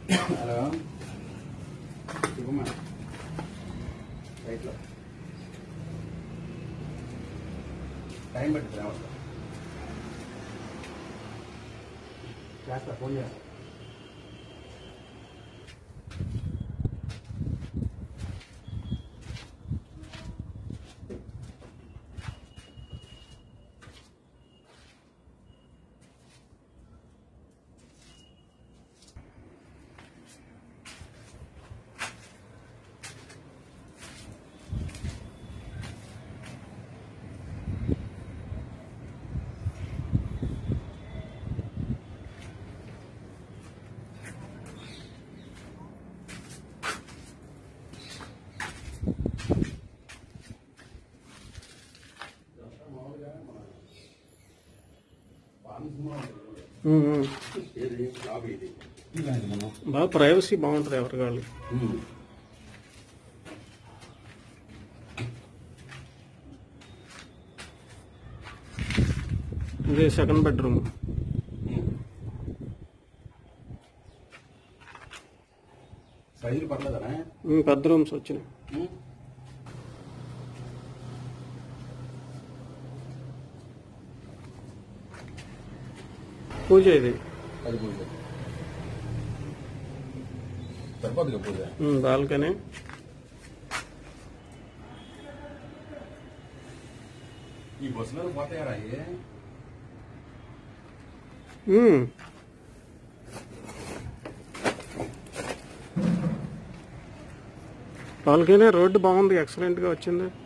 Hello చెప్పమ్మా రైట్లో time పట్టింది రావట్లేదు చేస్తా ఫోన్ చేస్తా ఉమ్, ఉమ్. ఏది లాబీ ఇది బాగా ప్రైవసీ బాగుంటుంది ఎవరి వాళ్ళు ఇది సెకండ్ బెడ్రూమ్ సైజులు పర్లేదా ఉమ్, పెద్ద రూమ్స్ వచ్చినాయి పూజ ఇది అది పూజ సరిపోతుంది పూజ బాల్కనీ ఈ బస్సులో పోతాయారా అయ్యి ఉమ్. బాల్కనీ రోడ్డు బాగుంది ఎక్సలెంట్ గా వచ్చింది